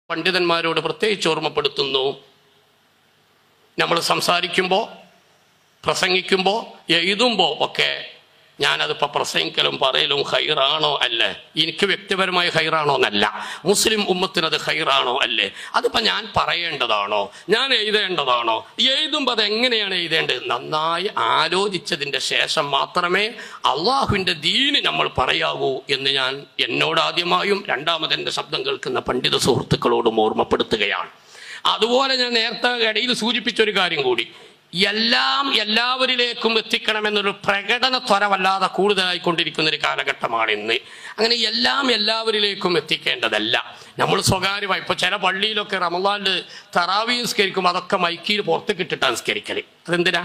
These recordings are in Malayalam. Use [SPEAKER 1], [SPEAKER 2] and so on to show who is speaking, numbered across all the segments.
[SPEAKER 1] പണ്ഡിതന്മാരോട് പ്രത്യേകിച്ച് ഓർമ്മപ്പെടുത്തുന്നു നമ്മൾ സംസാരിക്കുമ്പോൾ പ്രസംഗിക്കുമ്പോൾ എഴുതുമ്പോൾ ഒക്കെ ഞാനതിപ്പോൾ പ്രസംഗിക്കലും പറയലും ഹൈറാണോ അല്ലേ എനിക്ക് വ്യക്തിപരമായി ഹൈറാണോ എന്നല്ല മുസ്ലിം ഉമ്മത്തിനത് ഹൈറാണോ അല്ലേ അതിപ്പോൾ ഞാൻ പറയേണ്ടതാണോ ഞാൻ എഴുതേണ്ടതാണോ എഴുതുമ്പോൾ അത് എങ്ങനെയാണ് എഴുതേണ്ടത് നന്നായി ആലോചിച്ചതിൻ്റെ ശേഷം മാത്രമേ അള്ളാഹുവിൻ്റെ ദീന് നമ്മൾ പറയാവൂ എന്ന് ഞാൻ എന്നോട് ആദ്യമായും രണ്ടാമത് എൻ്റെ ശബ്ദം കേൾക്കുന്ന പണ്ഡിത സുഹൃത്തുക്കളോടും ഓർമ്മപ്പെടുത്തുകയാണ് അതുപോലെ ഞാൻ നേരത്തെ ഇടയിൽ സൂചിപ്പിച്ചൊരു കാര്യം കൂടി എല്ലാം എല്ലാവരിലേക്കും എത്തിക്കണമെന്നൊരു പ്രകടന ത്വര വല്ലാതെ കൂടുതലായിക്കൊണ്ടിരിക്കുന്ന ഒരു കാലഘട്ടമാണ് ഇന്ന് അങ്ങനെ എല്ലാം എല്ലാവരിലേക്കും എത്തിക്കേണ്ടതല്ല നമ്മൾ സ്വകാര്യമായി ഇപ്പൊ ചില പള്ളിയിലൊക്കെ റമദാനിൽ തറാവി നിസ്കരിക്കുമ്പോൾ അതൊക്കെ മൈക്കിൽ പുറത്തേക്ക് ഇട്ടിട്ടാണ് നിസ്കരിക്കല് അതെന്തിനാ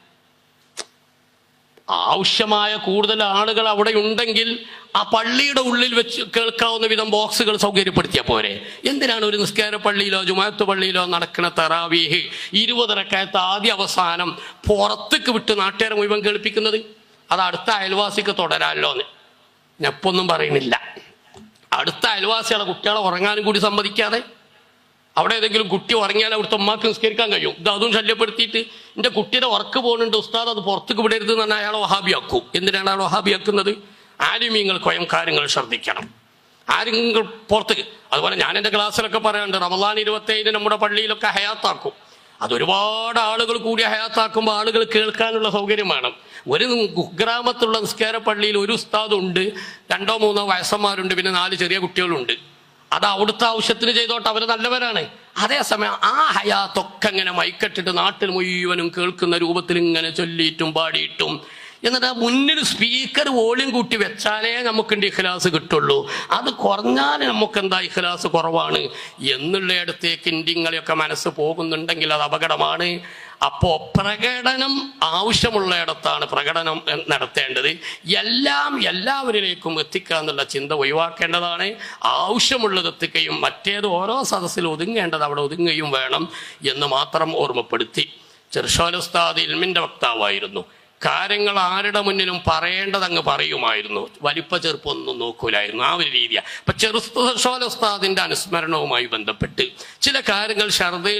[SPEAKER 1] ആവശ്യമായ കൂടുതൽ ആളുകൾ അവിടെ ഉണ്ടെങ്കിൽ ആ പള്ളിയുടെ ഉള്ളിൽ വെച്ച് കേൾക്കാവുന്ന വിധം ബോക്സുകൾ സൗകര്യപ്പെടുത്തിയ പോരെ എന്തിനാണ് ഒരു നിസ്കാര പള്ളിയിലോ ജുമാത്ത് പള്ളിയിലോ നടക്കുന്ന തറാവീഹ് ഇരുപതരക്കാലത്ത് ആദ്യ അവസാനം പുറത്തേക്ക് വിട്ട് നാട്ടുകാരെ മുഴുവൻ കേൾപ്പിക്കുന്നത് അത് അടുത്ത അയൽവാസിക്ക് തുടരാമല്ലോ എന്ന് ഞെപ്പൊന്നും പറയുന്നില്ല അടുത്ത അയൽവാസികളെ കുട്ടികളെ ഉറങ്ങാനും കൂടി സമ്മതിക്കാതെ അവിടെ ഏതെങ്കിലും കുട്ടി ഉറങ്ങിയാൽ അവിടുത്തെ ഉമ്മാക്ക് നിസ്കരിക്കാൻ കഴിയും ഇത് അതും ശല്യപ്പെടുത്തിയിട്ട് എൻ്റെ കുട്ടിയുടെ വർക്ക് പോകുന്നുണ്ട് ഉസ്താദ് അത് പുറത്തേക്ക് വിടരുത് എന്ന് പറഞ്ഞാൽ അയാളെ വഹാബിയാക്കും എന്തിനാണ് അയാൾ വഹാബിയാക്കുന്നത് ആരുമീങ്ങൾ സ്വയം കാര്യങ്ങൾ ശ്രദ്ധിക്കണം ആരെങ്കിലും പുറത്തേക്ക് അതുപോലെ ഞാൻ എൻ്റെ ക്ലാസ്സിലൊക്കെ പറയാറുണ്ട് റമദാൻ ഇരുപത്തേഴിന് നമ്മുടെ പള്ളിയിലൊക്കെ ഹയാത്താക്കും അതൊരുപാട് ആളുകൾ കൂടി ഹയാത്താക്കുമ്പോൾ ആളുകൾ കേൾക്കാനുള്ള സൗകര്യം വേണം ഒരു കുഗ്രാമത്തുള്ള നിസ്കാര പള്ളിയിൽ ഒരു ഉസ്താദ് ഉണ്ട് രണ്ടോ മൂന്നോ വയസ്സന്മാരുണ്ട് പിന്നെ നാല് ചെറിയ കുട്ടികളുണ്ട് അത് അവിടുത്തെ ആവശ്യത്തിന് ചെയ്തോട്ടെ അവര് നല്ലവരാണ് അതേസമയം ആ ഹയാത്തൊക്കെ ഇങ്ങനെ മൈക്കെട്ടിട്ട് നാട്ടിൽ മുഴുവനും കേൾക്കുന്ന രൂപത്തിൽ ഇങ്ങനെ ചൊല്ലിയിട്ടും പാടിയിട്ടും എന്നിട്ട് ആ മുന്നിൽ സ്പീക്കർ വോളിയം കൂട്ടി വെച്ചാലേ നമുക്ക് ഇഖ്ലാസ് കിട്ടുള്ളൂ അത് കുറഞ്ഞാൽ നമുക്ക് എന്താ ഇഖ്ലാസ് കുറവാണ് എന്നുള്ളയിടത്തേക്ക് ഇന്ത്യങ്ങളെയൊക്കെ മനസ്സ് പോകുന്നുണ്ടെങ്കിൽ അത് അപകടമാണ് അപ്പോ പ്രകടനം ആവശ്യമുള്ളയിടത്താണ് പ്രകടനം നടത്തേണ്ടത് എല്ലാം എല്ലാവരിലേക്കും എത്തിക്കുക എന്നുള്ള ചിന്ത ഒഴിവാക്കേണ്ടതാണ് ആവശ്യമുള്ളത് എത്തിക്കുകയും മറ്റേത് ഓരോ സദസ്സിൽ ഒതുങ്ങേണ്ടത് അവിടെ ഒതുങ്ങുകയും വേണം എന്ന് മാത്രം ഓർമ്മപ്പെടുത്തി ചെറുഷോലസ്താദ് ഇൽമിന്റെ വക്താവായിരുന്നു കാര്യങ്ങൾ ആരുടെ മുന്നിലും പറയേണ്ടത് അങ്ങ് പറയുമായിരുന്നു വലിപ്പ ചെറുപ്പൊന്നും നോക്കൂലായിരുന്നു ആ ഒരു രീതിയാണ് അപ്പൊ ചെറുഷോലസ്താദിന്റെ അനുസ്മരണവുമായി ബന്ധപ്പെട്ട് ചില കാര്യങ്ങൾ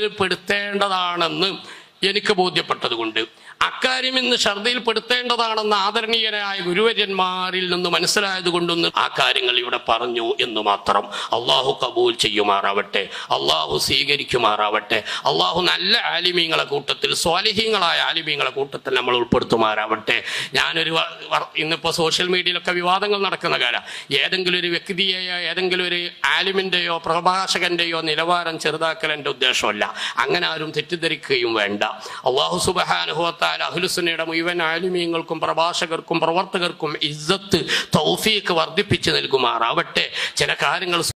[SPEAKER 1] ഛർദയിൽപ്പെടുത്തേണ്ടതാണെന്ന് എനിക്ക് ബോധ്യപ്പെട്ടത് കൊണ്ട് അക്കാര്യം ഇന്ന് ഛർദയിൽപ്പെടുത്തേണ്ടതാണെന്ന് ആദരണീയരായ ഗുരുവര്യന്മാരിൽ നിന്ന് മനസ്സിലായത് കൊണ്ടൊന്ന് ആ കാര്യങ്ങൾ ഇവിടെ പറഞ്ഞു എന്ന് മാത്രം അള്ളാഹു കബൂൽ ചെയ്യുമാറാവട്ടെ അള്ളാഹു സ്വീകരിക്കുമാറാവട്ടെ അള്ളാഹു നല്ല ആലിമീങ്ങളെ കൂട്ടത്തിൽ സ്വാലിഹീങ്ങളായ ആലിമീങ്ങളെ കൂട്ടത്തിൽ നമ്മൾ ഉൾപ്പെടുത്തുമാറാവട്ടെ ഞാനൊരു വ- വർ- ഇന്നിപ്പോ സോഷ്യൽ മീഡിയയിലൊക്കെ വിവാദങ്ങൾ നടക്കുന്ന കാലം ഏതെങ്കിലും ഒരു വ്യക്തിയെയോ ഏതെങ്കിലും ഒരു ആലിമിന്റെയോ പ്രഭാഷകന്റെയോ നിലവാരം ചെറുതാക്കൽ എൻ്റെ ഉദ്ദേശമല്ല അങ്ങനെ ആരും തെറ്റിദ്ധരിക്കുകയും വേണ്ട അള്ളാഹു സുബഹാനുഭവത്താൽ അഹ്ലുസുന്നയുടെ മുഴുവൻ ആലിമീങ്ങൾക്കും പ്രഭാഷകർക്കും പ്രവർത്തകർക്കും ഇസ്സത്ത് തൗഫീക്ക് വർദ്ധിപ്പിച്ചു നൽകുമാറാവട്ടെ ചില കാര്യങ്ങൾ